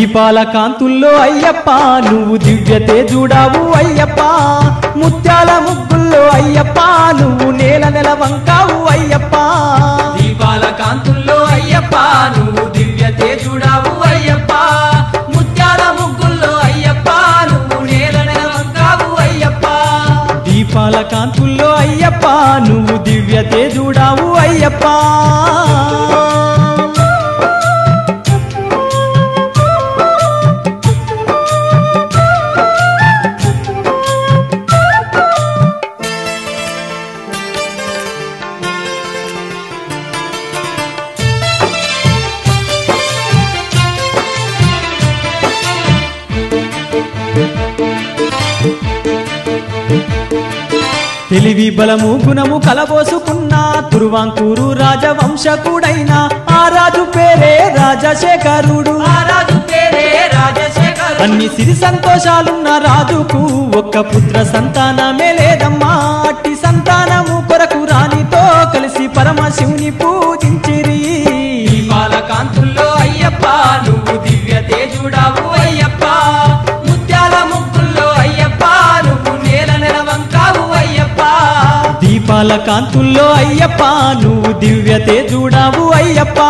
దీపాల కాంతుల్లో అయ్యప్ప నువ్వు దివ్య తేజుడావు అయ్యప్ప ముత్యాల ముగ్గుల్లో అయ్యప్ప నువ్వు నేల నెల వంకావు అయ్యప్ప దీపాల కాంతుల్లో అయ్యప్ప నువ్వు దివ్య తేజుడావు అయ్యప్ప ముత్యాల ముగ్గుల్లో అయ్యప్ప నువ్వు నేల నెలవంకావు అయ్యప్ప దీపాల కాంతుల్లో అయ్యప్ప నువ్వు దివ్య తేజుడావు అయ్యప్ప తెలివి బలము గుణము కలబోసుకున్న తురువాంకూరు రాజవంశకుడైన ఆ రాజు పేరే రాజశేఖరుడు ఆ రాజు పేరే రాజశేఖర్ అన్ని సిరి సంతోషాలున్న రాజుకు ఒక్క పుత్ర సంతానమే లేదమ్మా అట్టి సంతానము కొరకు రాణితో కలిసి పరమశివుని పూజించిరి దీపాల కాంతుల్లో అయ్యప్ప నువ్వు దివ్య తేజుడావు అయ్యప్ప ముత్యాల ముగ్గుల్లో అయ్యప్ప నువ్వు నేల నెలవంకావు అయ్యప్ప దీపాల కాంతుల్లో అయ్యప్ప నువ్వు దివ్య తేజుడావు అయ్యప్ప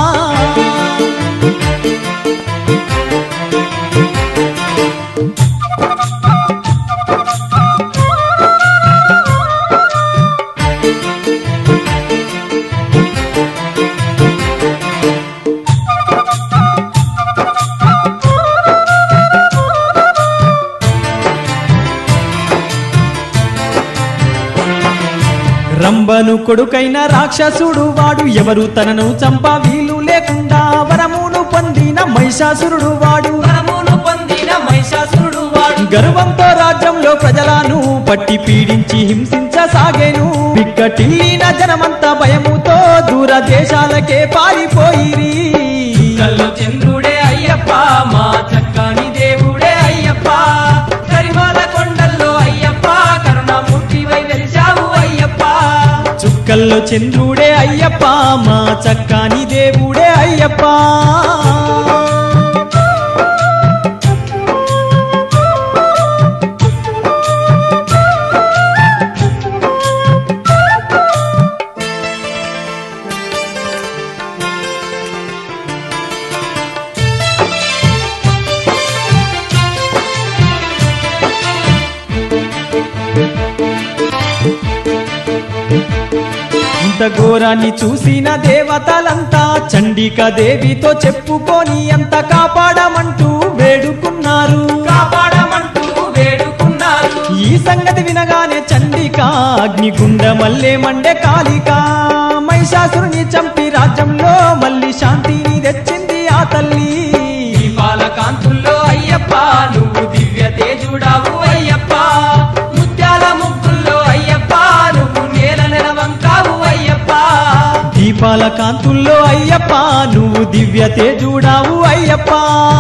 రంబను కొడుకైన రాక్షసుడు వాడు ఎవరు తనను చంప వీలు లేకుండా వరమును పొందిన మహిషాసురుడు వాడు వరమును పొందిన మహిషాసురుడు వాడు గర్వంతో రాజ్యంలో ప్రజలను పట్టి పీడించి హింసించసాగేను బిక్కటిల్లిన జనమంతా భయముతో దూర దేశాలకే పారిపోయిరి కల్లో చంద్రుడే అయ్యప్ప మా చక్కని దేవుడే అయ్యప్ప కరిమాల కొండల్లో అయ్యప్ప కరుణామూర్తివై వెలిశావు అయ్యప్ప చుక్కల్లో చంద్రుడే అయ్యప్ప మా చక్కని దేవుడే అయ్యప్ప ఇంత ఘోరాన్ని చూసిన దేవతలంతా చండిక దేవితో చెప్పుకొని అంత కాపాడమంటూ వేడుకున్నారు కాపాడమంటూ వేడుకున్నారు ఈ సంగతి వినగానే చండిక అగ్నిగుండ మల్లే మండే కాళిక మహిషాసురుని చంపి రాజ్యంలో మళ్ళీ శాంతిని తెచ్చింది ఆ తల్లి దీపాల కాంతుల్లో అయ్యప్ప నువ్వు దివ్య తేజుడావు అయ్యప్ప ముత్యాల ముగ్గుల్లో అయ్యప్ప నువ్వు నేల నెలవంకావు అయ్యప్ప దీపాల కాంతుల్లో అయ్యప్ప నువ్వు దివ్య తేజుడావు అయ్యప్ప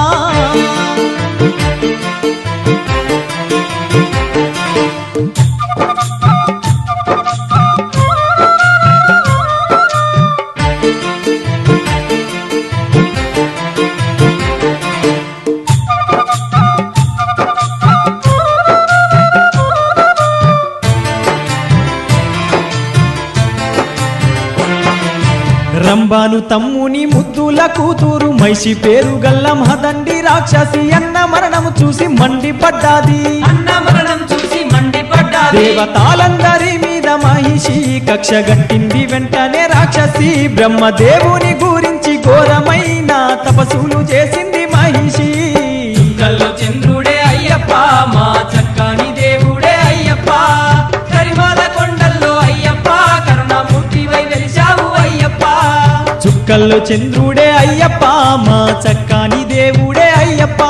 రంబాను తమ్ముని ముద్దుల కూతురు మైషి పేరు గల్ల మహదండి రాక్షసి అన్న మరణము చూసి మండిపడ్డాది అన్న మరణం చూసి మండిపడ్డాది దేవతాలందరి మీద మహిషి కక్ష గట్టింది వెంటనే రాక్షసి బ్రహ్మదేవుని గురించి ఘోరమైన తపస్సులు చేసింది మహిషి కల్లో చంద్రుడే అయ్యప్ప మా చక్కని దేవుడే అయ్యప్ప కరిమాల కొండల్లో అయ్యప్ప కరుణామూర్తివై వెలిశావు అయ్యప్ప చుక్కల్లో చంద్రుడే అయ్యప్ప మా చక్కని దేవుడే అయ్యప్ప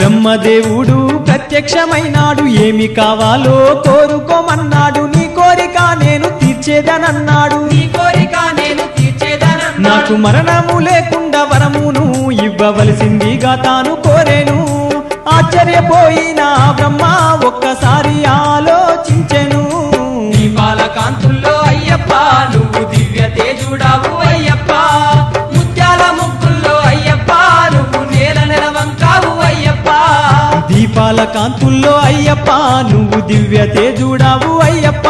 బ్రహ్మదేవుడు ప్రత్యక్షమైనాడు ఏమి కావాలో కోరుకోమన్నాడు నీ కోరిక నేను తీర్చేదనన్నాడు నీ కోరిక నేను తీర్చేదనన్నాడు నాకు మరణము లేకుండా వరమును ఇవ్వవలసిందిగా తాను కోరేను ఆశ్చర్యపోయిన బ్రహ్మ ఒక్కసారి ఆలోచించెను దీపాల కాంతుల్లో అయ్యప్ప నువ్వు దివ్య తేజుడావు అయ్యప్ప ముత్యాల ముగ్గుల్లో అయ్యప్ప నువ్వు నేల నెలవంకావు అయ్యప్ప దీపాల కాంతుల్లో అయ్యప్ప నువ్వు దివ్య తేజుడావు అయ్యప్ప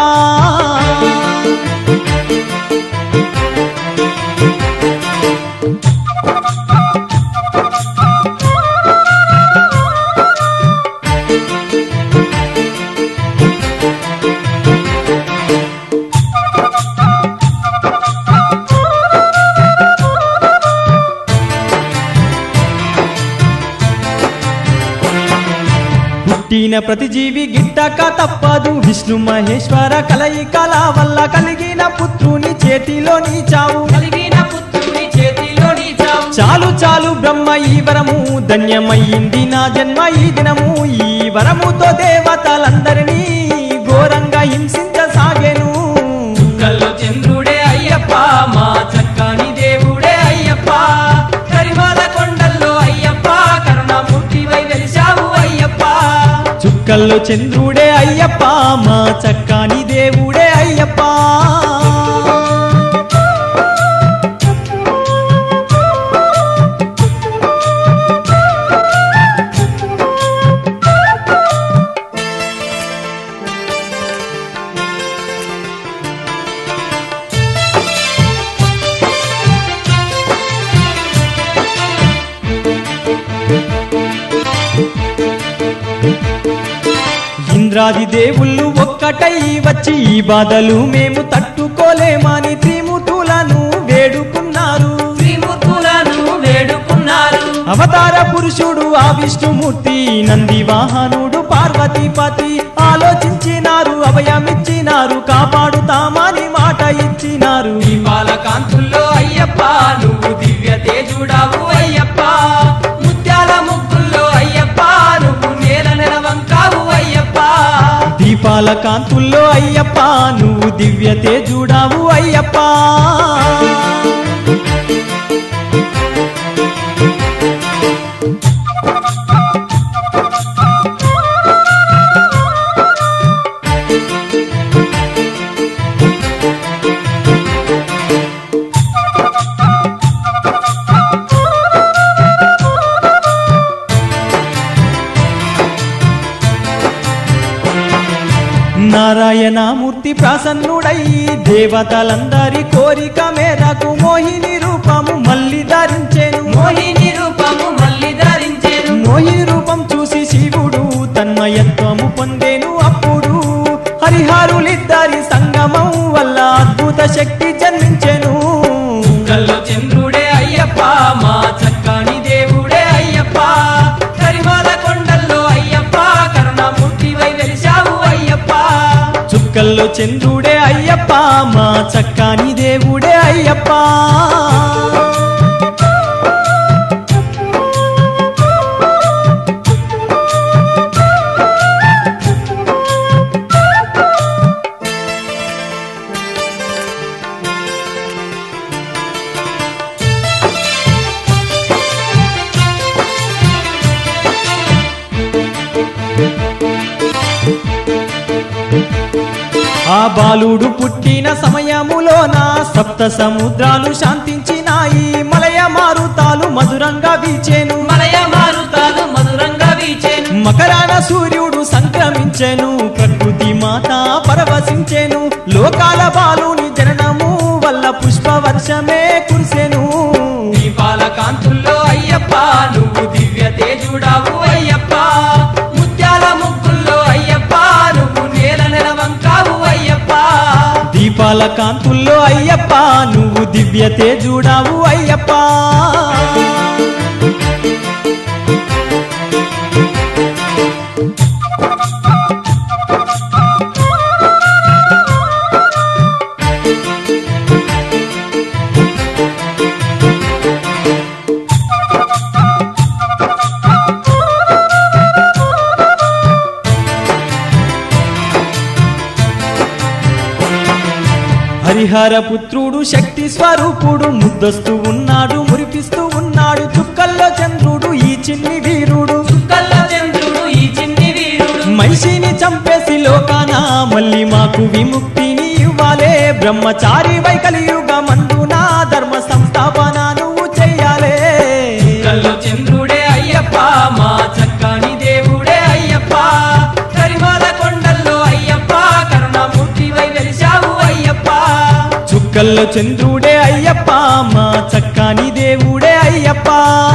పుట్టిన ప్రతి జీవి గిట్టక తప్పదు విష్ణు మహేశ్వర కలయికల వల్ల కలిగిన పుత్రుని చేతిలో నీ చావు కలిగిన పుత్రుని చేతిలో నీ చావు చాలు చాలు బ్రహ్మ ఈ వరము ధన్యమయ్యింది నా జన్మ ఈ దినము ఈ వరముతో దేవతలందరినీ ఘోరంగా హింసించసాగెను కల్లో చంద్రుడే అయ్యప్ప మా చక్కని దేవుడే అయ్యప్ప కరిమాల కొండల్లో అయ్యప్ప కరుణామూర్తివై వెలిశావు అయ్యప్ప చుక్కల్లో చంద్రుడే అయ్యప్ప మా చక్కని దేవుడే అయ్యప్ప ఇంద్రాది దేవుళ్ళు ఒక్కటై వచ్చి ఈ బాధలు మేము తట్టుకోలేమని త్రిమూర్తులను వేడుకున్నారు శ్రీమూర్తులను వేడుకున్నారు అవతార పురుషుడు ఆ విష్ణుమూర్తి నంది వాహనుడు పార్వతీపతి ఆలోచించినారు అభయమిచ్చినారు కాపాడుతామని మాట ఇచ్చినారు దీపాల కాంతుల్లో అయ్యప్ప నువ్వు దివ్య తేజుడావు అయ్యప్ప ముత్యాల ముగ్గుల్లో అయ్యప్ప నువ్వు నేల నెలవంకావు అయ్యప్ప దీపాల కాంతుల్లో అయ్యప్ప నువ్వు దివ్య తేజుడావు అయ్యప్ప నారాయణమూర్తి ప్రసన్నుడై దేవతలందరి కోరిక మేరకు మోహిని రూపము మళ్ళీ ధరించెను మోహిని రూపము మళ్ళీ ధరించెను మోహిని రూపం చూసి శివుడు తన్మయత్వము పొందెను అప్పుడు హరిహరులిద్దరి సంగమం వల్ల అద్భుత శక్తి జన్మించెను కల్లో చంద్రుడే అయ్యప్ప మా చక్కని దేవుడే అయ్యప్ప కరిమాల కొండల్లో అయ్యప్ప కరుణామూర్తివై వెలిశావు అయ్యప్ప చుక్కల్లో చంద్రుడే అయ్యప్ప మా చక్కని దేవుడే అయ్యప్ప ఆ బాలుడు పుట్టిన సమయములోన సప్త సముద్రాలు శాంతించినాయి మలయ మారుతాలు మధురంగా వీచెను మలయ మారుతాలు మధురంగా వీచెను మకరాన సూర్యుడు సంక్రమించెను ప్రకృతి మాత పరవశించెను లోకాల బాలుని జననము వల్ల పుష్పవర్షమే కురిసెను దీపాల కాంతుల్లో అయ్యప్ప నువ్వు దివ్య తేజుడావు అయ్యప్ప ముత్యాల ముగ్గుల్లో అయ్యప్ప నువ్వు నేల నెలవంకావు అయ్యప్ప దీపాల కాంతుల్లో అయ్యప్ప నువ్వు దివ్య తేజుడావు అయ్యప్ప హరిహర పుత్రుడు శక్తి స్వరూపుడు ముద్దస్తూ ఉన్నాడు మురిపిస్తూ ఉన్నాడు చుక్కల్లో చంద్రుడు ఈ చిన్ని వీరుడు కల్ల చంద్రుడు ఈ చిన్ని వీరుడు మనిషిని చంపేసి లోకాన మళ్ళీ మాకు విముక్తిని ఇవ్వాలే బ్రహ్మచారి వైకలియుగ మందున ధర్మ సంస్థాపన నువ్వు చెయ్యాలే కల్లో చంద్రుడే అయ్యప్ప మా చక్కని దేవుడే అయ్యప్ప కరిమాల కొండల్లో అయ్యప్ప కరుణామూర్తివై వెలిశావు అయ్యప్ప చుక్కల్లో చంద్రుడే అయ్యప్ప మా చక్కని దేవుడే అయ్యప్ప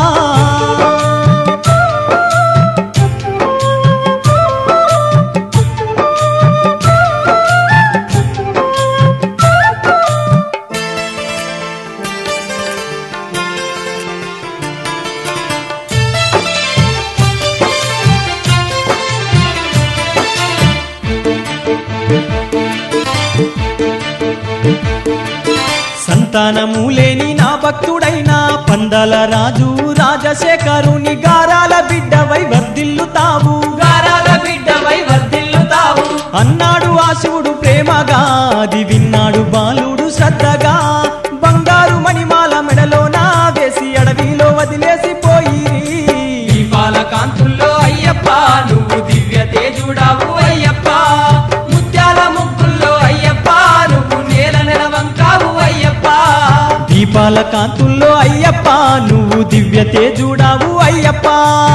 సంతానము లేని నా భక్తుడైన పందల రాజు రాజశేఖరుని గారాల బిడ్డవై వర్ధిల్లుతావు గారాల బిడ్డవై వర్ధిల్లుతావు అన్నాడు ఆ శివుడు ప్రేమగా అది విన్నాడు బాలుడు శ్రద్ధగా బంగారు మణిమాల మెడలోన వేసి అడవిలో వదిలేసి పోయిరి దీపాల కాంతుల్లో అయ్యప్ప నువ్వు దివ్య తేజుడావు అయ్యప్ప ముత్యాల ముగ్గుల్లో అయ్యప్ప నువ్వు నేల నెలవంకావు అయ్యప్ప దీపాల కాంతుల్లో అయ్యప్ప నువ్వు దివ్య తేజుడావు అయ్యప్ప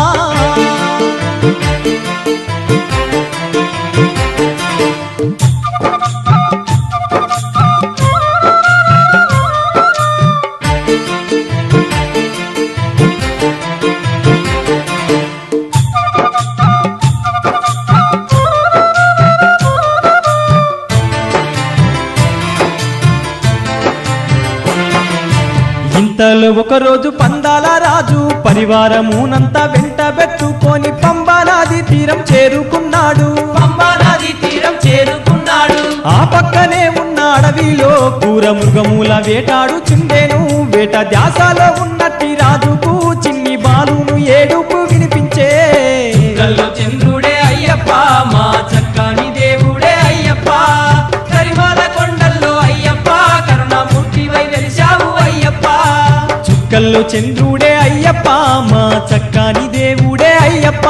ఇంతలో ఒకరోజు పందాల రాజు పరివారమునంతా వెంట పెట్టుకొని పంబా నది తీరం చేరుకున్నాడు పంబా నది తీరం చేరుకున్నాడు ఆ పక్కనే ఉన్న అడవిలో కూర మృగముల వేటాడు చుండెను వేట ధ్యాసలో ఉన్నట్టి రాజుకు చిన్ని బాలును ఏడుపు వినిపించే కల్లో చంద్రుడే అయ్యప్ప మా చక్కని దేవుడే అయ్యప్ప కరిమాల కొండల్లో అయ్యప్ప కరుణామూర్తివై వెలిశావు అయ్యప్ప చుక్కల్లో చంద్రుడే అయ్యప్ప మా చక్కని దేవుడే అయ్యప్ప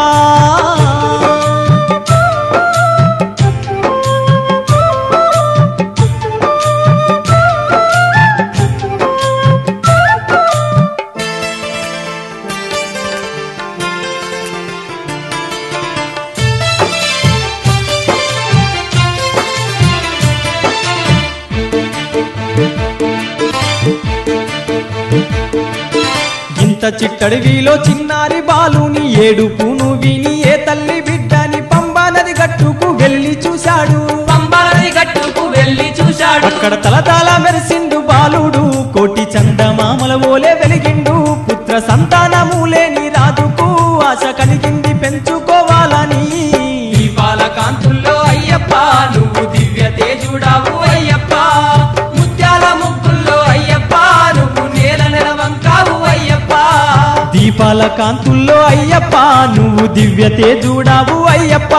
ఇంత చిట్టడివిలో చిన్నారి బాలుని ఏడుపును విని ఏ తల్లి బిడ్డని పంబా నది గట్టుకు వెళ్ళి చూశాడు పంబా నది గట్టుకు వెళ్ళి చూశాడు అక్కడ తలతల మెరిసిండు బాలుడు కోటి చందమామల ఓలే వెలిగిండు పుత్ర సంతానము లేని రాజుకు ఆశ కలిగింది పెంచుకోవాలని దీపాల కాంతుల్లో అయ్యప్ప నువ్వు దివ్య తేజుడావు అయ్యప్ప ముత్యాల ముగ్గుల్లో అయ్యప్ప నువ్వు నేల నెలవంకావు అయ్యప్ప దీపాల కాంతుల్లో అయ్యప్ప నువ్వు దివ్య తేజుడావు అయ్యప్ప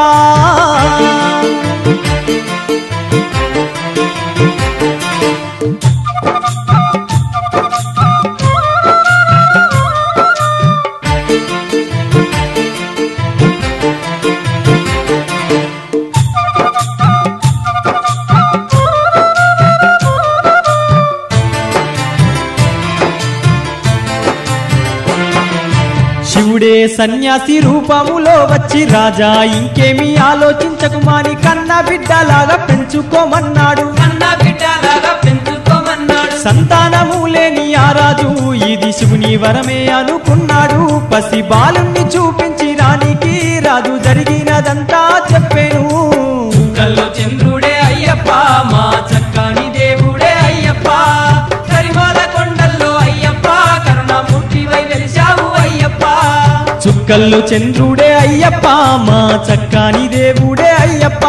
శివుడే సన్యాసి రూపములో వచ్చి రాజా ఇంకేమీ ఆలోచించకుమాని కన్న బిడ్డలాగా పెంచుకోమన్నాడు అన్న బిడ్డలాగా పెంచుకోమన్నాడు సంతానము లేని ఆ రాజు ఇది శివుని వరమే అనుకున్నాడు పసి బాలుణ్ణి చూపించి రానికి రాజు జరిగినదంతా చెప్పాను కల్లో చంద్రుడే అయ్యప్ప మా చక్కని దేవుడే అయ్యప్ప కరిమాల కొండల్లో అయ్యప్ప కరుణామూర్తివై వెలిశావు అయ్యప్ప చుక్కల్లో చంద్రుడే అయ్యప్ప మా చక్కని దేవుడే అయ్యప్ప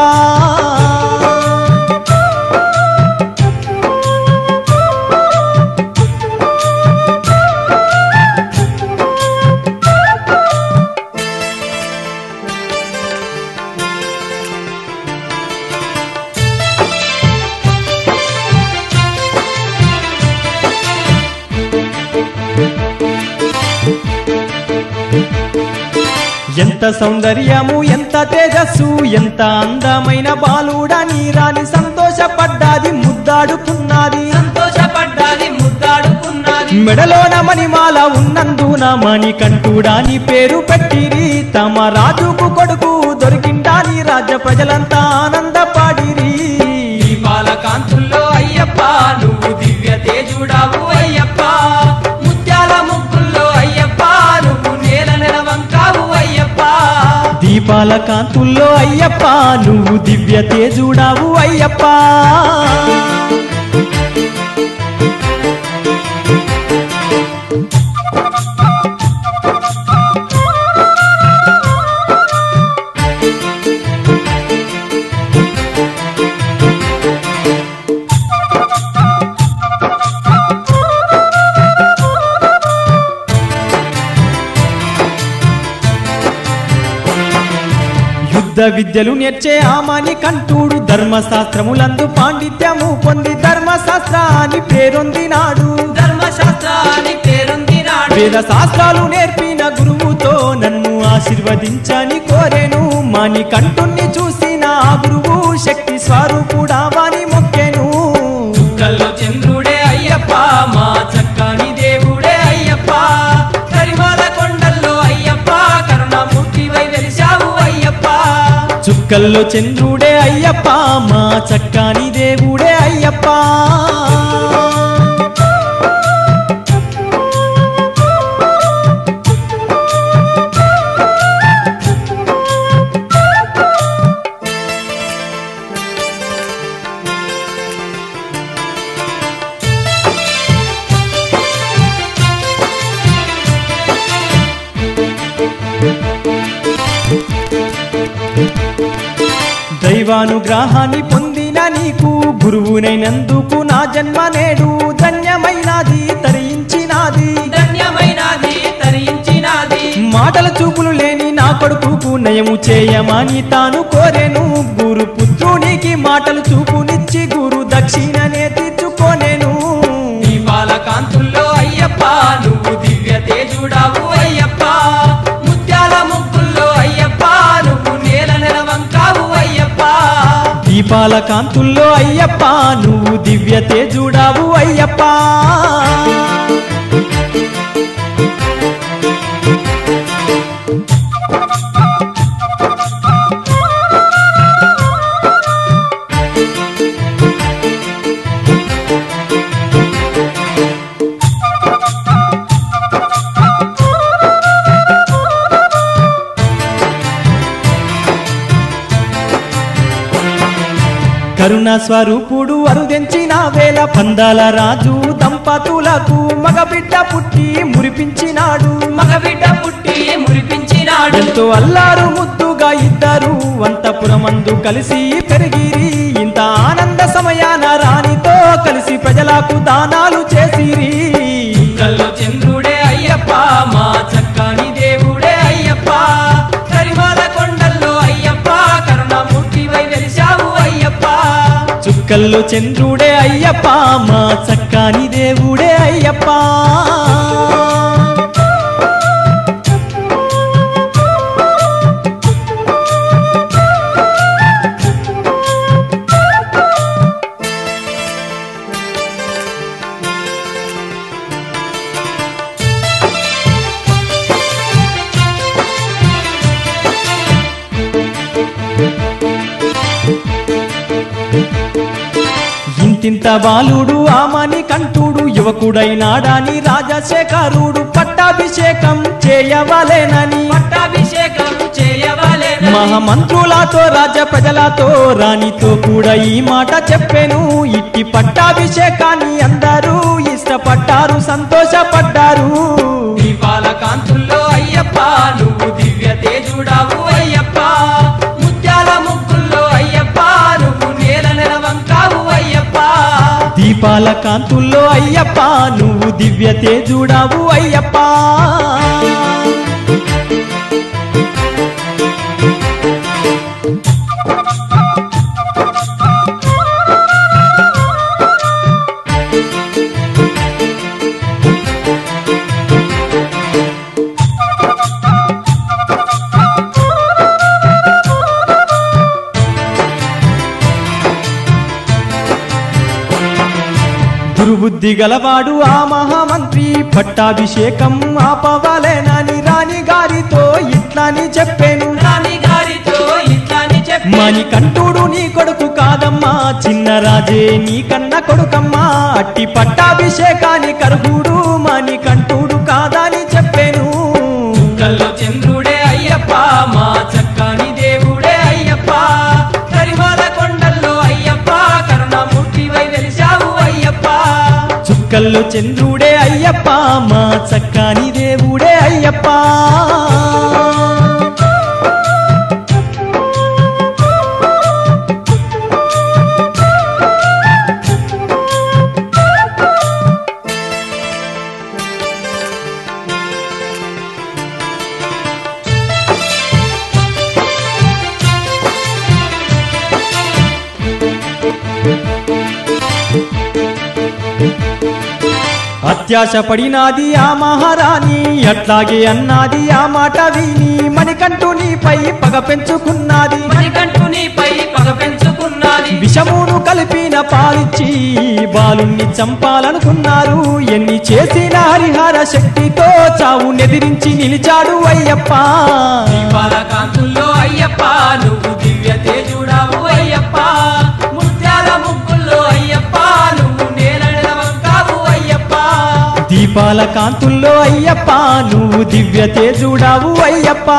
ఎంత సౌందర్యము ఎంత తేజస్సు ఎంత అందమైన బాలుడని రాని సంతోషపడ్డాది ముద్దాడుకున్నది సంతోషపడ్డాది ముద్దాడుకున్నది మెడలోన మణిమాల ఉన్నందున మణికంఠుడాని పేరు పెట్టిరి తమ రాజుకు కొడుకు దొరికిండాని రాజ్య ప్రజలంతా ఆనందపాడిరి దీపాల కాంతుల్లో అయ్యప్ప నువ్వు దివ్య తేజుడావు అయ్యప్ప ముత్యాల ముగ్గుల్లో అయ్యప్ప నువ్వు నేల నెలవంకావు అయ్యప్ప దీపాల కాంతుల్లో అయ్యప్ప నువ్వు దివ్య తేజుడావు అయ్యప్ప యుద్ధ విద్యలు నేర్చే ఆమాని కంటూడు ధర్మశాస్త్రములందు పాండిత్యము పొంది ధర్మశాస్త్రాన్ని పేరొందినాడు ధర్మశాస్త్రాన్ని పేరొందినాడు వేద శాస్త్రాలు నేర్పిన గురువుతో నన్ను ఆశీర్వదించని కోరెను మాని కంటుణ్ణి చూసిన ఆ గురువు శక్తి స్వరూపుడా వాని మొక్కెను కల్లో చంద్రుడే అయ్యప్ప మా చక్కని దేవుడే అయ్యప్ప కరిమాల కొండల్లో అయ్యప్ప కరుణామూర్తివై వెలిశావు అయ్యప్ప చుక్కల్లో చంద్రుడే అయ్యప్ప మా చక్కని దేవుడే అయ్యప్ప దైవానుగ్రహాన్ని పొందిన నీకు గురువునైనందుకు నా జన్మ నేడు ధన్యమైనది తరించినాది ధన్యమైనది తరించినది మాటల చూపులు లేని నా కొడుకుకు నయము చేయమని తాను కోరెను గురు పుత్రునికి మాటలు చూపునిచ్చి గురు దక్షిణనే తీర్చుకోనేను దీపాల కాంతుల్లో అయ్యప్ప నువ్వు దివ్య తేజుడావు అయ్యప్ప ముత్యాల ముగ్గుల్లో అయ్యప్ప నువ్వు నేల నెలవంకావు అయ్యప్ప దీపాల కాంతుల్లో అయ్యప్ప నువ్వు దివ్య తేజుడావు అయ్యప్ప కరుణ స్వరూపుడు అరుదెంచిన వేల పందాల రాజు దంపతులకు మగబిడ్డ పుట్టి మురిపించినాడు మగబిడ్డ పుట్టి మురిపించినాడు ఎంతో అల్లారు ముద్దుగా ఇద్దరు అంతపురమందు కలిసి పెరిగిరి ఇంత ఆనంద సమయాన రాణితో కలిసి ప్రజలకు దానాలు చేసిరి కల్లో చంద్రుడే అయ్యప్ప మా చక్కని దేవుడే అయ్యప్ప కరిమాల కొండల్లో అయ్యప్ప కరుణామూర్తివై వెలిశావు అయ్యప్ప చుక్కల్లో చంద్రుడే అయ్యప్ప మా చక్కని దేవుడే అయ్యప్ప ఇంతింత బాలుడు ఆమని కంటుడు యువకుడైనాడాని రాజశేఖరుడు పట్టాభిషేకం చేయవలెనని పట్టాభిషేకం చేయవలే మహామంత్రులతో రాజ ప్రజలతో రాణితో కూడా ఈ మాట చెప్పెను ఇట్టి పట్టాభిషేకాన్ని అందరూ ఇష్టపడ్డారు సంతోషపడ్డారు దీపాల కాంతుల్లో అయ్యప్ప నువ్వు దివ్య తేజుడావు అయ్యప్ప ముత్యాల ముగ్గుల్లో అయ్యప్ప నువ్వు నేల నెలవంకావు అయ్యప్ప దీపాల కాంతుల్లో అయ్యప్ప నువ్వు దివ్య తేజుడావు అయ్యప్ప సుబుద్ధి గలవాడు ఆ మహామంత్రి పట్టాభిషేకం ఆపవాలేనని రాణి గారితో ఇట్లాని చెప్పాను రాణి గారితో ఇట్లాని చెప్పి మణికంఠుడు నీ కొడుకు కాదమ్మా చిన్న రాజే నీ కన్న కొడుకమ్మా అట్టి పట్టాభిషేకాన్ని కరుగుడు మణికంఠుడు కాదని చెప్పాను కల్లో చంద్రుడే అయ్యప్ప మా చక్కని దేవుడే అయ్యప్ప కరిమాల కొండల్లో అయ్యప్ప కరుణామూర్తివై వెలిశావు అయ్యప్ప చుక్కల్లో చంద్రుడే అయ్యప్ప మా చక్కని దేవుడే అయ్యప్ప అత్యాశ పడినాది ఆ మహారాణి అట్లాగే అన్నాది ఆ మాట విని మణికంఠునిపై పగ పెంచుకున్నది మణికంఠు నీపై పగ పెంచుకున్నది విషమును కలిపిన పాలిచ్చి బాలుణ్ణి చంపాలనుకున్నారు ఎన్ని చేసిన హరిహర శక్తితో చావు నెదిరించి నిలిచాడు అయ్యప్ప దీపాల కాంతుల్లో అయ్యప్ప నువ్వు దివ్య తేజుడావు అయ్యప్ప ముత్యాల ముగ్గుల్లో అయ్యప్ప నువ్వు నేల నిలవంకావు అయ్యప్ప దీపాల కాంతుల్లో అయ్యప్ప నువ్వు దివ్య తేజుడావు అయ్యప్ప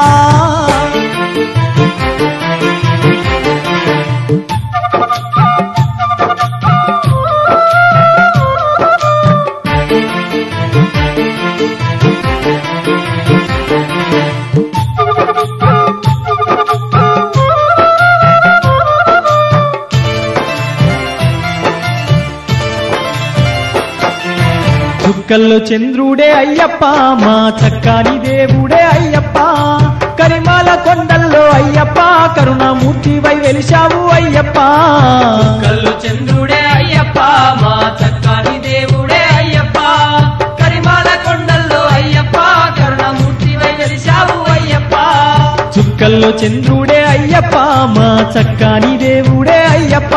చుక్కల్లో చంద్రుడే అయ్యప్ప మా చక్కని దేవుడే అయ్యప్ప కరిమాల కొండల్లో అయ్యప్ప కరుణామూర్తివై వెలిశావు అయ్యప్ప కల్లు చంద్రుడే అయ్యప్ప మా చక్కని దేవుడే అయ్యప్ప కరిమాల కొండల్లో అయ్యప్ప కరుణమూర్తివై వెలిశావు అయ్యప్ప చుక్కల్లో చంద్రుడే అయ్యప్ప మా చక్కని దేవుడే అయ్యప్ప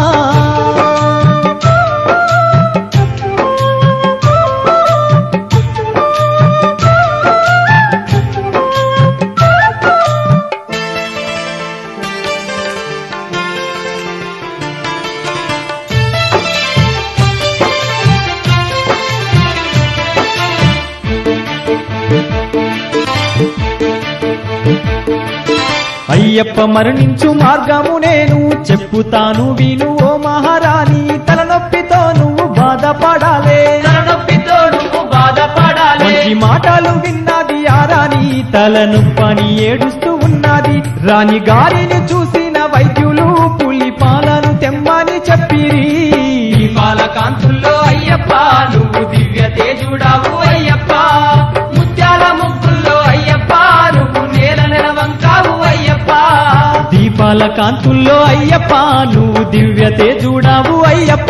అయ్యప్ప మరణించు మార్గము నేను చెప్పుతాను విను ఓ మహారాణి తలనొప్పితో నువ్వు బాధపడాలే తలనొప్పితో నువ్వు బాధపడాలి మంచి మాటలు విన్నది ఆ రాణి తలనొప్పని ఏడుస్తూ ఉన్నది రాణి గారిని చూసిన వైద్యులు పులి పాలను తెమ్మని చెప్పిరి దీపాల కాంతుల్లో అయ్యప్ప నువ్వు దివ్య తేజుడావు అయ్యప్ప ముత్యాల ముగ్గుల్లో అయ్యప్ప నువ్వు నేల నిలవంకావు అయ్యప్ప దీపాల కాంతుల్లో అయ్యప్ప నువ్వు దివ్య తేజుడావు అయ్యప్ప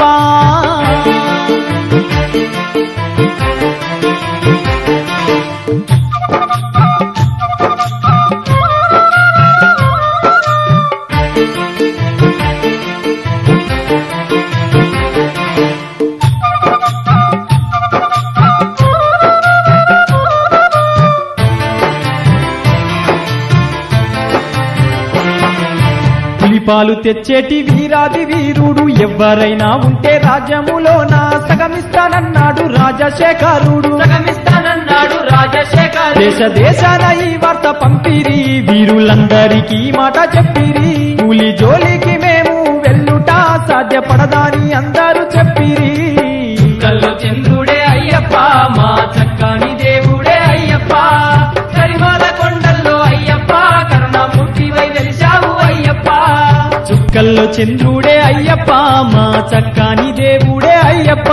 పులిపాలు తెచ్చేటి వీరాది వీరుడు ఎవ్వరైనా ఉంటే రాజ్యములోన సగమిస్తానన్నాడు రాజశేఖరుడు సగమిస్తానన్నాడు రాజశేఖర్ దేశ దేశాన ఈ వార్త పంపిరి వీరులందరికీ ఈ మాట చెప్పిరి పులి జోలికి మేము వెళ్ళుట సాధ్యపడదాని అందరూ చెప్పిరి కల్లు చంద్రుడే అయ్యప్ప మా చక్కని దేవుడే అయ్యప్ప కరిమాల కొండల్లో అయ్యప్ప కరుణామూర్తివై వెలిశావు అయ్యప్ప చుక్కల్లో చంద్రుడే అయ్యప్ప మా చక్కని దేవుడే అయ్యప్ప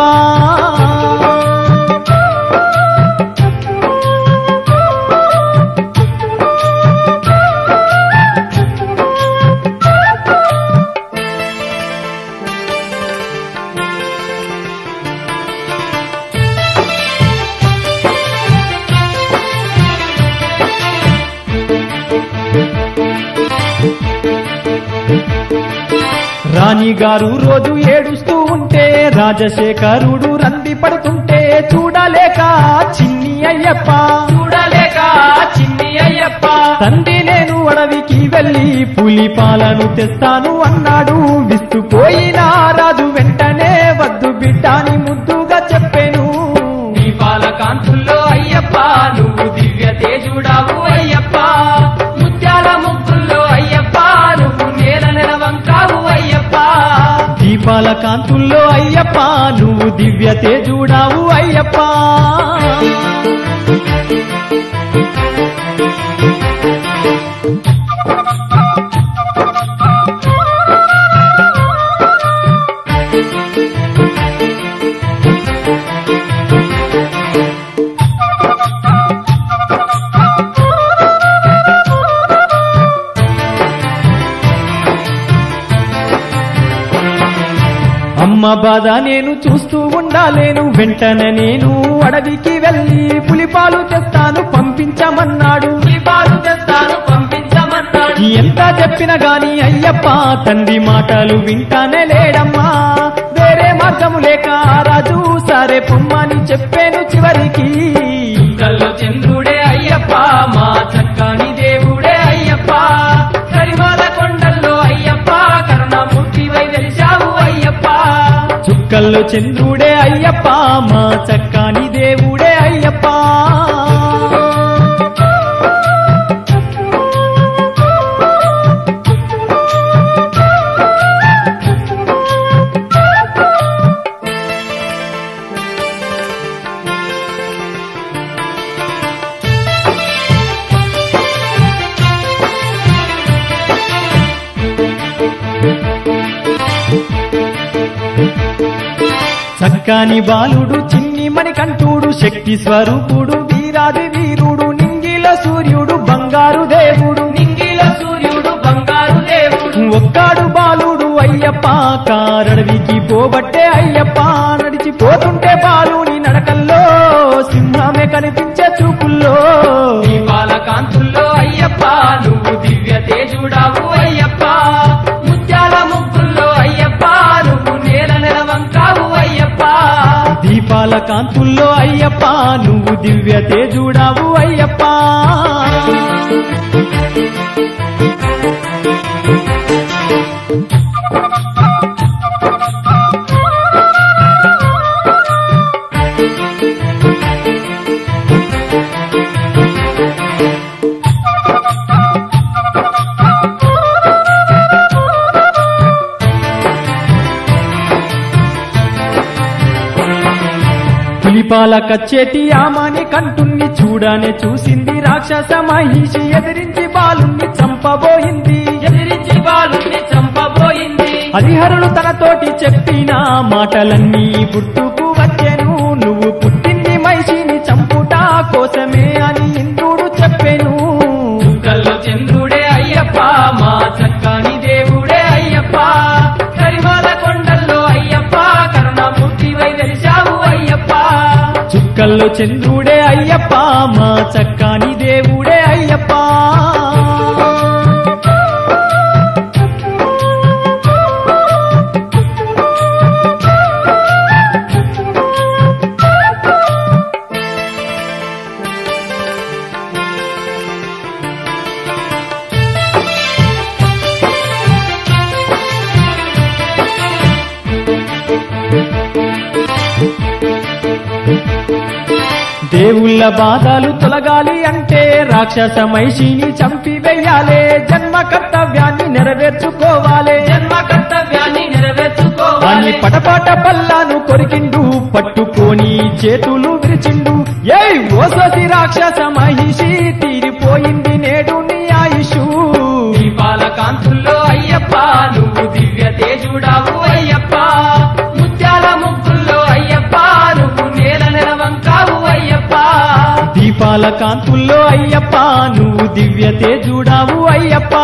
రాణి గారు రోజు ఏడుస్తూ ఉంటే రాజశేఖరుడు రంది పడుతుంటే చూడలేక చిన్ని అయ్యప్ప చూడలేక చిన్ని అయ్యప్ప తండ్రి నేను అడవికి వెళ్ళి పులి పాలను తెస్తాను అన్నాడు విస్తుపోయిన రాజు వెంటనే వద్దు బిడ్డాని ముద్దుగా చెప్పాను దీపాల కాంతుల్లో అయ్యప్ప నువ్వు దివ్య తేజుడావు అయ్యప్ప ముత్యాల ముగ్గుల్లో అయ్యప్ప నువ్వు నేల నెలవంకావు అయ్యప్ప దీపాల కాంతుల్లో అయ్యప్ప నువ్వు దివ్య తేజుడావు అయ్యప్ప అమ్మ బాధ నేను చూస్తూ ఉండాలేను వెంటనే నేను అడవికి వెళ్ళి పులిపాలు తెస్తాను పంపించమన్నాడు దీపాలు తెస్తాను పంపించమన్నాడు ఎంత చెప్పినా గాని అయ్యప్ప తండ్రి మాటలు వింటానే లేడమ్మా వేరే మార్గము లేక ఆ రాజు సరే పొమ్మని చెప్పాను చివరికి కల్లో చంద్రుడే అయ్యప్ప మా చక్కని దేవుడే అయ్యప్ప కరిమాల కొండల్లో అయ్యప్ప కరుణామూర్తివై వెలిశావు అయ్యప్ప చుక్కల్లో చంద్రుడే అయ్యప్ప మా చక్కని దేవుడే అయ్యప్ప చక్కని బాలుడు చిన్ని మణికంఠుడు శక్తి స్వరూపుడు వీరాది వీరుడు నింగిల సూర్యుడు బంగారు దేవుడు నింగిల సూర్యుడు బంగారు దేవుడు ఒక్కాడు బాలుడు అయ్యప్ప కారడవికి పోబట్టే అయ్యప్ప నడిచిపోతుంటే బాలుని నడకల్లో సింహమే కనిపించే చూపుల్లో దీపాల కాంతుల్లో అయ్యప్ప నువ్వు దివ్య తేజుడావు అయ్యప్ప ముత్యాల ముగ్గుల్లో అయ్యప్ప నువ్వు నేల నెలవంకావు అయ్యప్ప దీపాల కాంతుల్లో అయ్యప్ప నువ్వు దివ్య తేజుడావు అయ్యప్ప పులిపాల కచ్చేటి ఆమాని కంటున్ని చూడనే చూసింది రాక్షస మహిషి ఎదిరించి బాలుణ్ణి చంపబోయింది ఎదిరించి బాలుని చంపబోయింది హరిహరులు తనతోటి చెప్పిన మాటలన్నీ గుర్తుకు వచ్చెను నువ్వు పుట్టింది మహిషిని చంపుట కోసమే అని ఇంద్రుడు చెప్పెను కల్లో చంద్రుడే అయ్యప్ప మా చక్కని దేవుడే అయ్యప్ప కరిమాల కొండల్లో అయ్యప్ప కరుణామూర్తివై వెలిశావు అయ్యప్ప చుక్కల్లో చంద్రుడే అయ్యప్ప మా చక్కని దేవుడే అయ్యప్ప దేవుళ్ళ బాధలు తొలగాలి అంటే రాక్షస మైషిని చంపివేయాలే జన్మ కర్తవ్యాన్ని నెరవేర్చుకోవాలే జన్మ కర్తవ్యాన్ని అని నెరవేర్చుకోవాలి పటపాట పల్లాను కొరికిండు పట్టుకొని చేతులు విరిచిండు ఏయ్ ఓసోసి రాక్షస మహిషి తీరిపోయింది నేడు నీ ఆయుషు దీపాల కాంతుల్లో అయ్యప్ప నువ్వు దివ్య తేజుడావు అయ్యప్ప ముత్యాల ముగ్గుల్లో అయ్యప్ప నువ్వు నేల నెలవంకావు అయ్యప్ప దీపాల కాంతుల్లో అయ్యప్ప నువ్వు దివ్య తేజుడావు అయ్యప్ప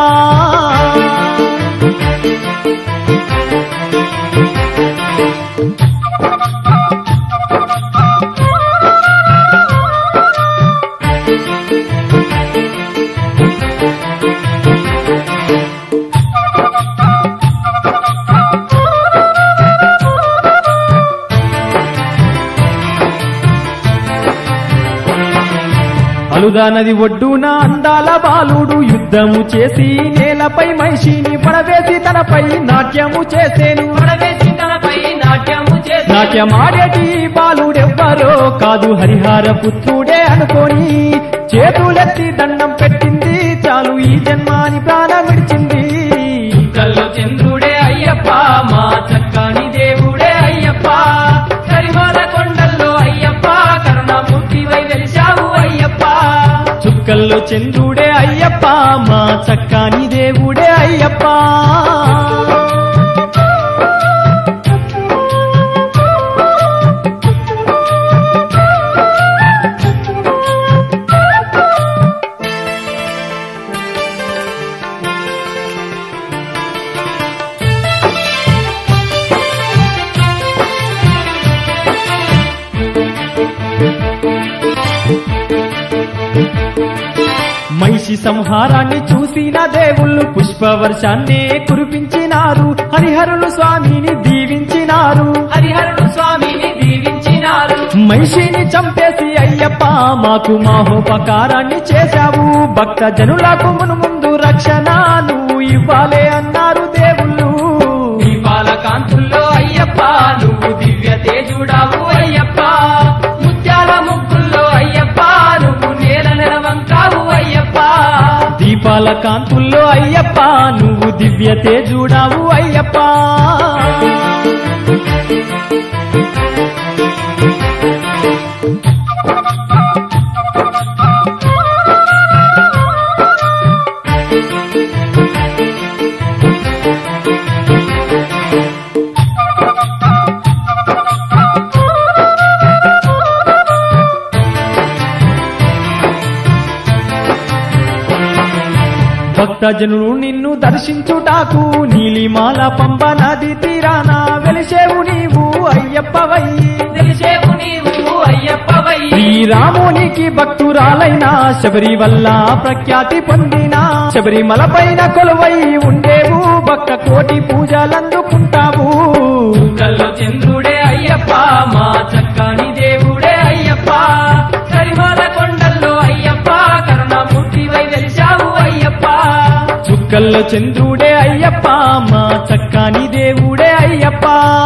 అలుదా నది ఒడ్డున అందాల బాలుడు యుద్ధము చేసి నేలపై మహిషిని పడవేసి తనపై నాట్యము చేసేను పడవేసి తనపై నాట్యము చేసి నాట్యమాడేటి బాలుడెవ్వరో కాదు హరిహర పుత్రుడే అనుకోని చేతులెత్తి దండం పెట్టింది చాలు ఈ జన్మాని ప్రాణం విడిచింది కల్లో చంద్రుడే అయ్యప్ప మా చక్కని దేవుడే అయ్యప్ప కరిమాల కొండల్లో అయ్యప్ప కరుణామూర్తివై వెలిశావు అయ్యప్ప చుక్కల్లో చంద్రుడే అయ్యప్ప మా చక్కని దేవుడే అయ్యప్ప మహిషి సంహారాన్ని చూసిన దేవుళ్ళు పుష్పవర్షాన్నే కురిపించినారు హరిహరులు స్వామిని దీవించినారు హరిహరుడు స్వామిని దీవించినారు మహిషిని చంపేసి అయ్యప్ప మాకు మాహోపకారాన్ని చేశావు భక్త జనులకు మును ముందు రక్షణ నువ్వు ఇవ్వాలే అన్నారు దేవుళ్ళు దీపాల కాంతుల్లో అయ్యప్ప నువ్వు దివ్య తేజుడావు అయ్యప్ప ముత్యాల ముగ్గుల్లో అయ్యప్ప నువ్వు నేల నెలవంకావు అయ్యప్ప దీపాల కాంతుల్లో అయ్యప్ప నువ్వు దివ్య తేజుడావు అయ్యప్ప భక్తజనులు నిన్ను దర్శించుటాకు నీలిమాల పంబ నది తీరాన వెలిసేవు నీవు అయ్యప్పవయ్యి తెలిసేవు నీవు అయ్యప్పవై శ్రీరామునికి భక్తురాలైన శబరి వల్ల ప్రఖ్యాతి పొందిన శబరిమల పైన కొలువై ఉండేవు భక్త కోటి పూజలందుకుంటావు కల్లో చంద్రుడే అయ్యప్ప మా చక్కని దేవుడే అయ్యప్ప కరిమాల కొండల్లో అయ్యప్ప కరుణామూర్తివై వెలిశావు అయ్యప్ప చుక్కల్లో చంద్రుడే అయ్యప్ప మా చక్కని దేవుడే అయ్యప్ప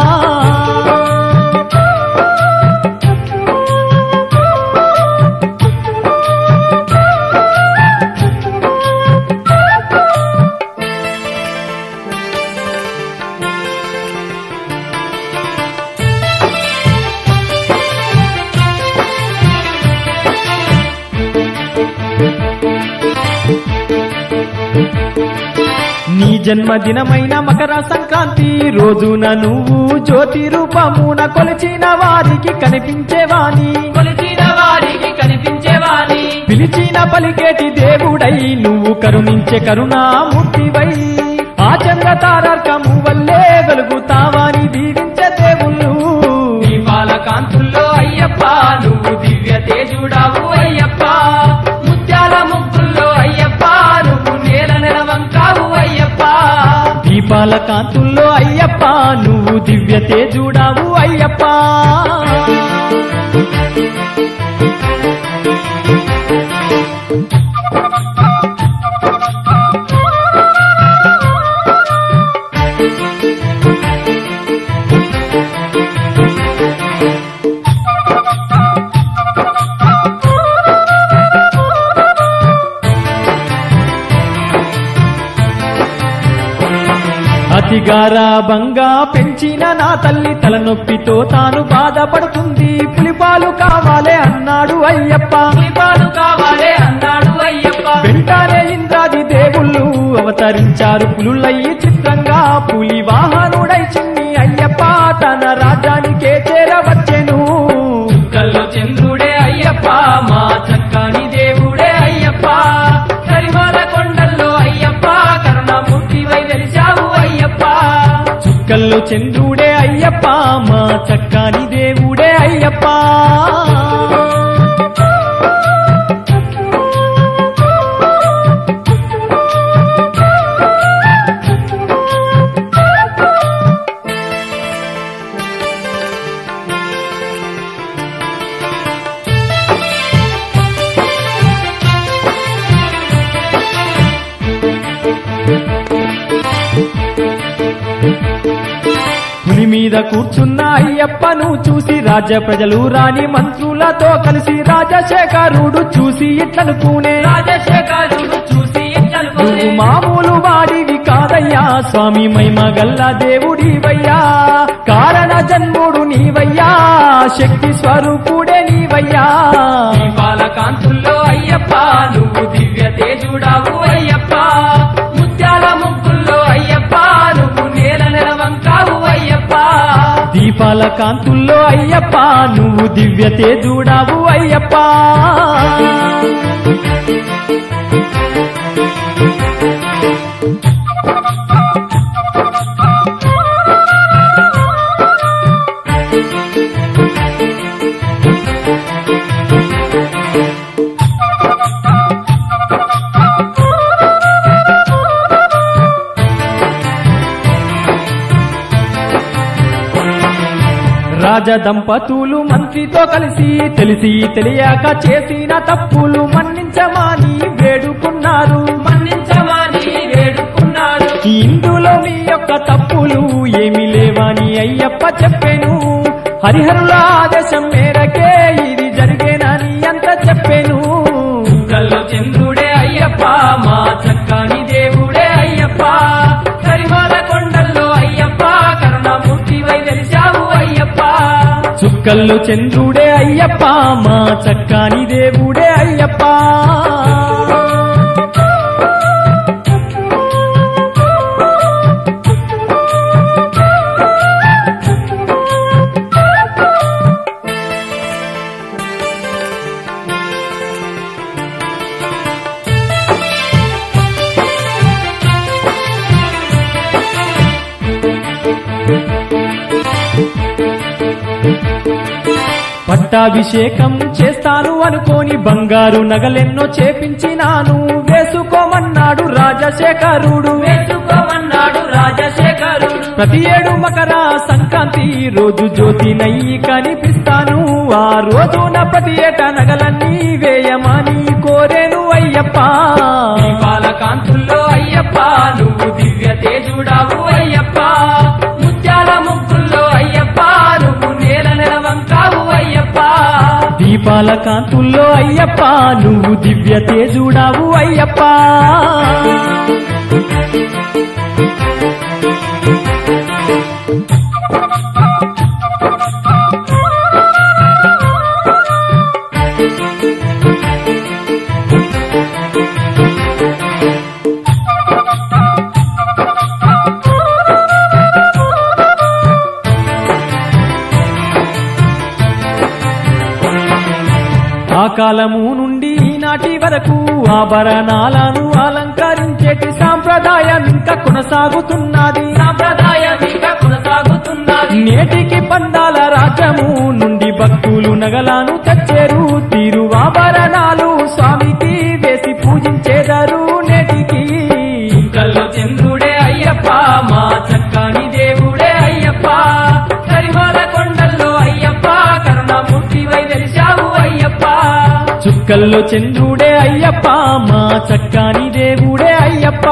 నీ జన్మదినమైన మకర సంక్రాంతి రోజున నువ్వు జ్యోతి రూపమున కొలిచిన వారికి కనిపించేవాని కొలిచిన వారికి కనిపించేవాని పిలిచిన పలికేటి దేవుడై నువ్వు కరుణించే కరుణామూర్తివై ఆ చంద్ర తారకము వల్లే వెలుగుతావాని దీవించే దేవుళ్ళు దీపాల కాంతుల్లో అయ్యప్ప నువ్వు దివ్య తేజుడావు అయ్యప్ప ముత్యాల ముగ్గుల్లో అయ్యప్ప నువ్వు నేల నెలవంకావు అయ్యప్ప దీపాల కాంతుల్లో అయ్యప్ప నువ్వు దివ్య తేజుడావు అయ్యప్ప అతిగారాభంగా పెంచిన నా తల్లి తలనొప్పితో తాను బాధపడుతుంది పులిపాలు కావాలే అన్నాడు అయ్యప్ప పులిపాలు కావాలే అన్నాడు అయ్యప్ప వెంటనే ఇంద్రాది దేవుళ్ళు అవతరించారు పులులయ్యి చిత్రంగా పులి వాహనుడై చిన్ని అయ్యప్ప తన రాజ్యానికే చేరవచ్చెను కల్లో చంద్రుడే అయ్యప్ప మా చక్కని దేవుడే అయ్యప్ప కరిమాల కొండల్లో అయ్యప్ప కరుణామూర్తివై వెలిశావు అయ్యప్ప చుక్కల్లో చంద్రుడే అయ్యప్ప మా చక్కని దేవుడే అయ్యప్ప మీద కూర్చున్న అయ్యప్పను చూసి రాజ్య ప్రజలు రాణి మంత్రులతో కలిసి రాజశేఖరుడు చూసి ఇట్లనుకునే రాజశేఖరుడు చూసి నువ్వు ఇట్లనుకునే మామూలు వాడివి కాదయ్యా స్వామి మహిమ గల్ల దేవుడివయ్యా కారణ జన్ముడు నీవయ్యా శక్తి స్వరూపుడే నీవయ్యా దీపాల కాంతుల్లో అయ్యప్ప నువ్వు దివ్య తేజుడావు అయ్యప్ప ముత్యాల ముగ్గుల్లో అయ్యప్ప నువ్వు నేల నెలవంకావు అయ్యప్ప దీపాల కాంతుల్లో అయ్యప్ప నువ్వు దివ్య తేజుడావు అయ్యప్ప రాజ దంపతులు మంత్రితో కలిసి తెలిసి తెలియక చేసిన తప్పులు మన్నించమాని వేడుకున్నారు మన్నించమని వేడుకున్నాడు ఇందులో మీ యొక్క తప్పులు ఏమి లేవని అయ్యప్ప చెప్పెను హరిహరుల ఆదేశం మేరకే ఇది జరిగేనని అంత చెప్పెను కల్లో చంద్రుడే అయ్యప్ప మా చక్కని దేవుడే అయ్యప్ప కరిమాల కొండల్లో అయ్యప్ప కరుణమూర్తివై వెలిశావు అయ్యప్ప చుక్కల్లో చంద్రుడే అయ్యప్ప మా చక్కని దేవుడే అయ్యప్ప పట్టాభిషేకం చేస్తాను అనుకోని బంగారు నగలెన్నో చేపించినాను వేసుకోమన్నాడు రాజశేఖరుడు వేసుకోమన్నాడు రాజశేఖరుడు ప్రతి ఏడు మకర సంక్రాంతి రోజు జ్యోతి నయ్యి కనిపిస్తాను ఆ రోజున ప్రతి ఏట నగలన్నీ వేయమని కోరేను అయ్యప్ప దీపాల కాంతుల్లో అయ్యప్ప నువ్వు దివ్య తేజుడావు అయ్యప్ప ముత్యాల ముగ్గుల్లో అయ్యప్ప నువ్వు నేల నెలవంకావు అయ్యప్ప దీపాల కాంతుల్లో అయ్యప్ప నువ్వు దివ్య తేజుడావు అయ్యప్ప ఆ కాలము నుండి ఈనాటి వరకు ఆభరణాలను అలంకరించేటి సాంప్రదాయం ఇంకా కొనసాగుతున్నది సాంప్రదాయం ఇంకా కొనసాగుతున్నది నేటికి పందాల రాజ్యము నుండి భక్తులు నగలాను తెచ్చేరు తిరువాభరణాలు స్వామికి వేసి పూజించేదారు నేటికి కల్లో చంద్రుడే అయ్యప్ప మా చక్కని దేవుడే అయ్యప్ప కరిమాల కొండల్లో అయ్యప్ప కరుణమూర్తివై వెలిశావు అయ్యప్ప చుక్కల్లో చంద్రుడే అయ్యప్ప మా చక్కని దేవుడే అయ్యప్ప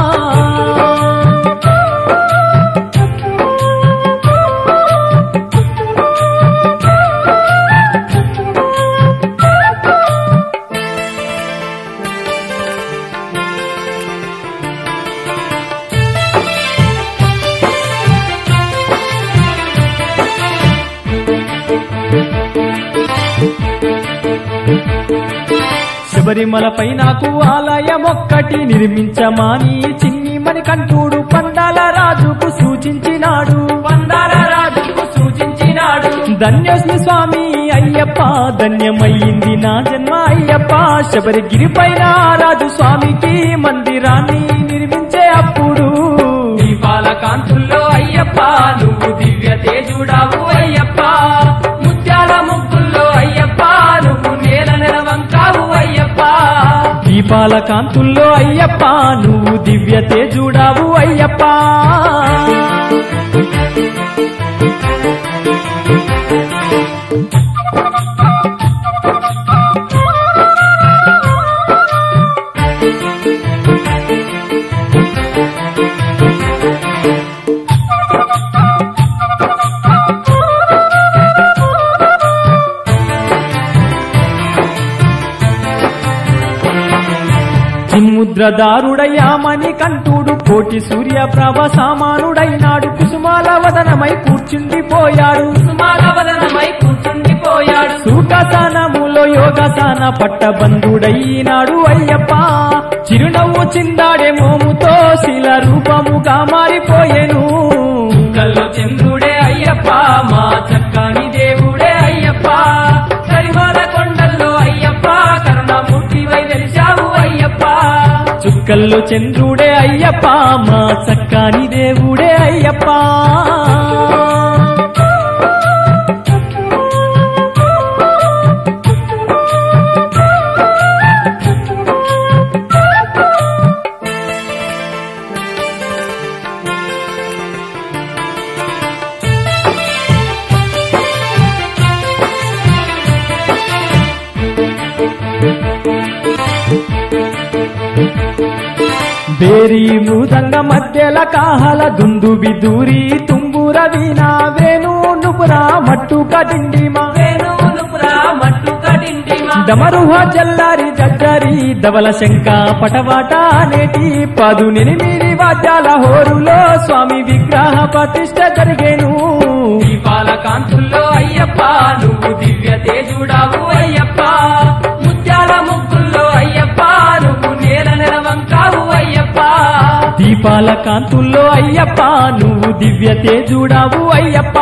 శబరిమలపై నాకు ఆలయం ఒక్కటి నిర్మించమాని చిన్ని మణికంఠుడు పండాల రాజుకు సూచించినాడు పందాల రాజుకు సూచించినాడు ధన్యోస్మి స్వామి అయ్యప్ప ధన్యమయ్యింది నా జన్మ అయ్యప్ప శబరిగిరి పైన రాజు స్వామికి మందిరాన్ని నిర్మించే అప్పుడు దీపాల కాంతుల్లో అయ్యప్ప నువ్వు దివ్య తేజుడావు అయ్యప్ప ముత్యాల ముగ్గుల్లో అయ్యప్ప నువ్వు నేల నెలవంకావు అయ్యప్ప దీపాల కాంతుల్లో అయ్యప్ప నువ్వు దివ్య తేజుడావు అయ్యప్ప చిన్ముద్రదారుడయ్యామని కంటూడు కోటి సూర్య ప్రభ సామానుడైనాడు కుసుమాల వదనమై కూర్చుండిపోయాడు సుమాల వదనమై కూర్చుండిపోయాడు సూకసానములో యోగసాన పట్టబంధుడైనాడు అయ్యప్ప చిరునవ్వు చిందాడే మోముతో శిల రూపముగా మారిపోయెను కల్లో చంద్రుడే అయ్యప్ప మా చక్కని దేవుడే అయ్యప్ప కరిమాల కొండల్లో అయ్యప్ప కరుణామూర్తివై వెలిశావు అయ్యప్ప చుక్కల్లో చంద్రుడే అయ్యప్ప మా చక్కని దేవుడే అయ్యప్ప ಬೇರಿ ಮೃದಂಗ ಮಧ್ಯಲ ಕಾಹಲ ದುಂದು ಬಿದೂರಿ ತುಂಬುರ ವೀಣಾ ವೇಣು ನುಪುರ ಮಟ್ಟು ಕದಿಂಡಿಮ వేణువులుపురా మట్టు కడిండిమా డమరుహ జల్లారి జగ్గరి దవల శంక పటవాట నేటి పదునెనిమిది వాద్యాల హోరులో స్వామి విగ్రహ ప్రతిష్ట జరిగేను దీపాల కాంతుల్లో అయ్యప్ప నువ్వు దివ్య తేజుడావు అయ్యప్ప ముత్యాల ముగ్గుల్లో అయ్యప్ప నువ్వు నేల నెలవంకావు అయ్యప్ప దీపాల కాంతుల్లో అయ్యప్ప నువ్వు దివ్య తేజుడావు అయ్యప్ప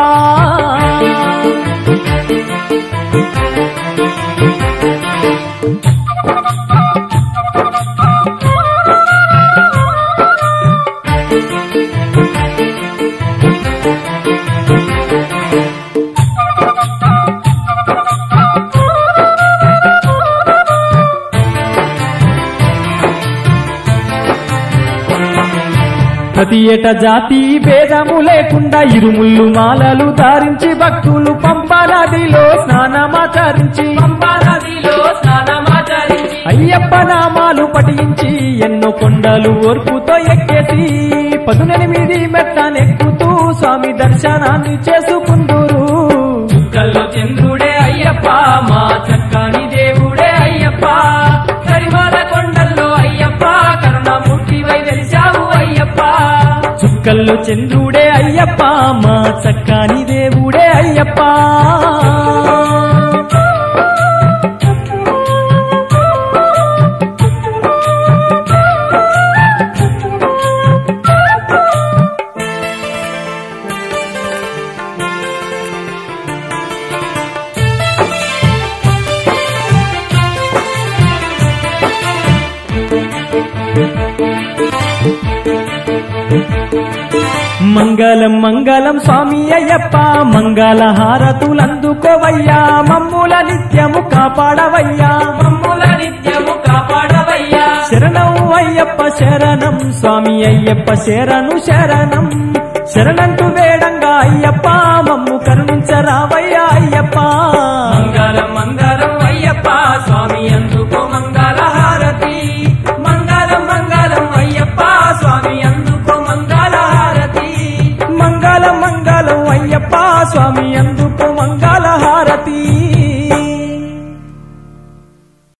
ప్రతి ఏట జాతి భేదము లేకుండా ఇరుముళ్ళు మాలలు ధారించి భక్తులు పంపనదిలో స్నానమాచరించి పంపా నదిలో స్నానమాచరించి అయ్యప్ప నామాలు పఠించి ఎన్నో కొండలు ఓర్పుతో ఎక్కేసి పదునెనిమిది మెట్టనెక్కుతూ స్వామి దర్శనాన్ని చేసుకుందురు కల్లో చంద్రుడే అయ్యప్ప మా చక్కని దేవుడే అయ్యప్ప కరిమాల కొండల్లో అయ్యప్ప కరుణామూర్తివై వెలిశావు అయ్యప్ప చుక్కల్లో చంద్రుడే అయ్యప్ప మా చక్కని దేవుడే అయ్యప్ప మంగళం మంగళం స్వామి అయ్యప్ప మంగళ హారతులందుకోవయ్యా మమ్ముల నిత్యము కాపాడవయ్యా మమ్ముల నిత్యము కాపాడవయ్యా శరణం అయ్యప్ప శరణం స్వామి అయ్యప్ప శరణు శరణం శరణంటూ వేడంగా అయ్యప్ప మమ్ము కరుణ